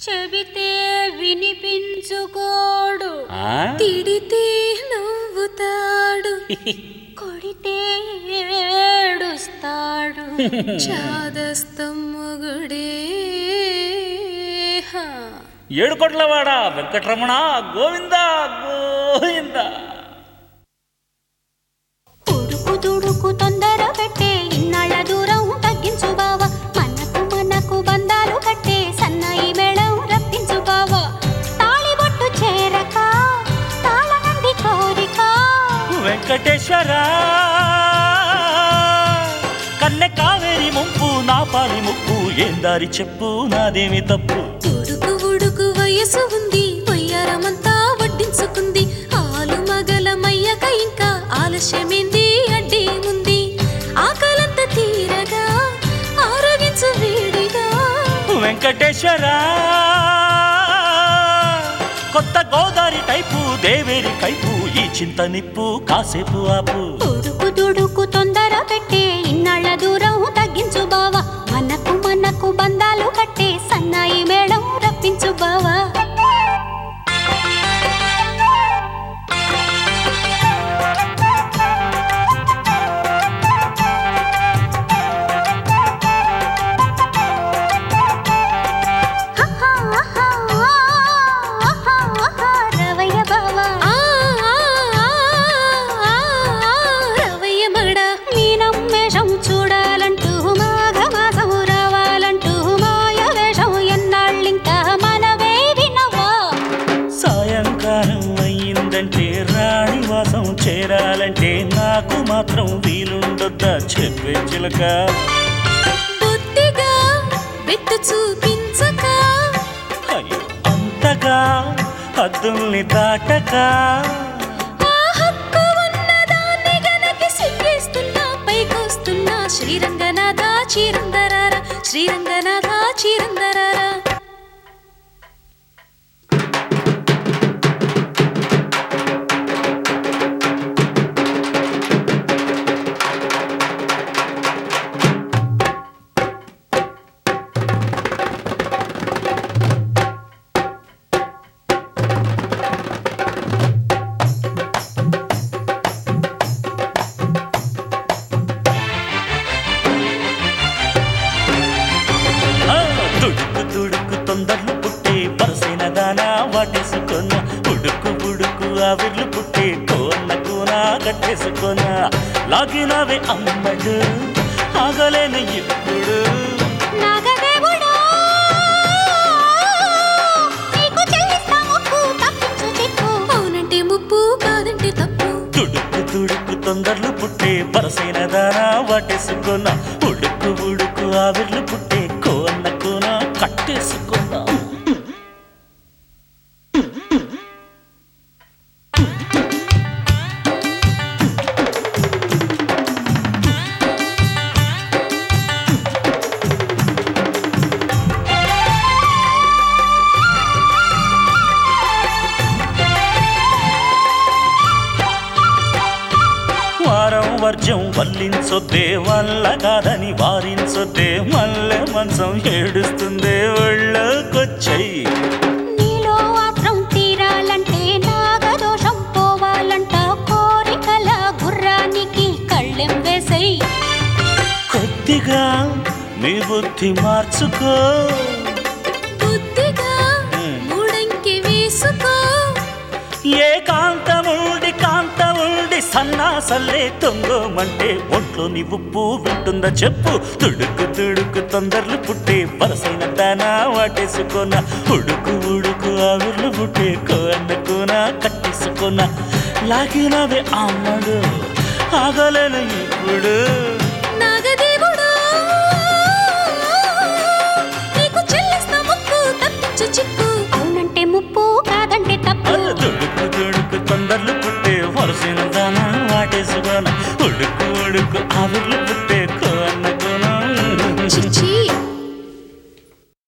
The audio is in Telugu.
చెబితే వినిపించుకోడు ఆ? తిడితే నవ్వుతాడు కొడితే ఏడుస్తాడు చాదస్తం మొగుడే హా. ఏడుకొండలవాడ వెంకటరమణ గోవింద గోవింద ఉడుకు దుడుకు తొందర పెట్టే ఇన్నాళ్ళ దూరం తగ్గించు బావ మనకు మనకు బంధాలు కట్టే సన్నాయి మేళం రప్పించు బావ తాళిబొట్టు చేరక తాళనంది కోరిక వెంకటేశ్వర కన్నె కావేరి ముంపు నా పాలి ముప్పు ఏం దారి చెప్పు నాదేమి తప్పు ఉడుకు ఉడుకు వయసు ఉంది వయ్యారమంతా వడ్డించుకుంది ఆలు మగల మయ్యక ఇంకా ఆలస్యమేంది అడ్డే ఉంది ఆకలంత తీరగా ఆరోగించు వేడిగా వెంకటేశ్వర కొత్త గోదారి టైపు దేవేరి కైపు ఈ చింత నిప్పు కాసేపు ఆపు ఉడుకు దుడుకు తొందర పెట్టే ఇన్నాళ్ళ దూరం తగ్గించు బావా మనకు మనకు బంధాలు కట్టే సన్నాయి మేళం రప్పించు బావా ఆహా, ఆహా, ఆహా, ఆహా, రవయ్య బావా. రవయ్య మగడ మీనం వేషం చూడాలంటూ మాఘమాసం రావాలంటూ మాయ వేషం ఎన్నాళ్ళింకా మనవే వినవా సాయంకాలం అయ్యిందంటే రాణివాసం చేరాలంటే నాకు మాత్రం వీలుండొద్దా చెప్పే చిలక బుద్ధిగా పెట్టు చూపించక అయ్యో అంతగా హద్దుల్ని దాటక ఆ హక్కు ఉన్నదాన్ని గనకి సిగ్గేస్తున్నా పైకొస్తున్నా శ్రీరంగనాథ చీరందరారా శ్రీరంగనాథ చీరందరారా ఆ, తుడుకు తుడుకు తొందరలు పుట్టే పరసైన దానా వాటేసుకొన్న ఉడుకు ఉడుకు ఆవిర్లు పుట్టే కోన్న కూన కట్టేసుకొన లాగినవే అమ్మడు ఆగలేను ఇప్పుడు నాగదేవుడా నీకు చెల్లిస్తా ముప్పు తప్పించు చిక్కు అవునంటే ముప్పు కాదంటే తప్పు తుడుకు తుడుకు తొందరలు పుట్టే పరసైన దానా వాటేసుకొన్న ఉడుకు ఉడుకు ఆవిర్లు పుట్టే కోన్న కూన కట్టేసుకున్నా వారం వర్జం వల్లించొద్దే వల్ల కాదని వారించొద్దే మల్లె మంచం ఏడుస్తుందే ఒళ్ళకొచ్చయి నీలో ఆత్రం తీరాలంటే నాగదోషం పోవాలంట కోరికల గుర్రానికి కళ్ళెం వేసై కొద్దిగా మీ బుద్ధి మార్చుకో బుద్ధిగా మ్. మూడంకి వేసుకో ఏ కాంతముండి కాంతముండి సన్నాసల్లే తొంగోమంటే ఒంట్లోని ఉప్పు వింటుందా చెప్పు తుడుకు తుడుకు తొందరలు పుట్టే వరసైన దానా వాటేసుకొన ఉడుకు ఉడుకు ఆవిర్లు పుట్టే కోన్నకున కట్టేసుకొన లాగినవే అమ్మడు ఆగలేను ఇప్పుడు నాగదేవుడా నీకు చెల్లిస్తా ముప్పు తప్పించు చిక్కు అవునంటే ముప్పు కాదంటే తప్పు తుడుకు తుడుకు తొందరలు పుట్టే వరసిన దానా వాటేసుకొన ఉడుకు ఉడుకు ఆవిర్లు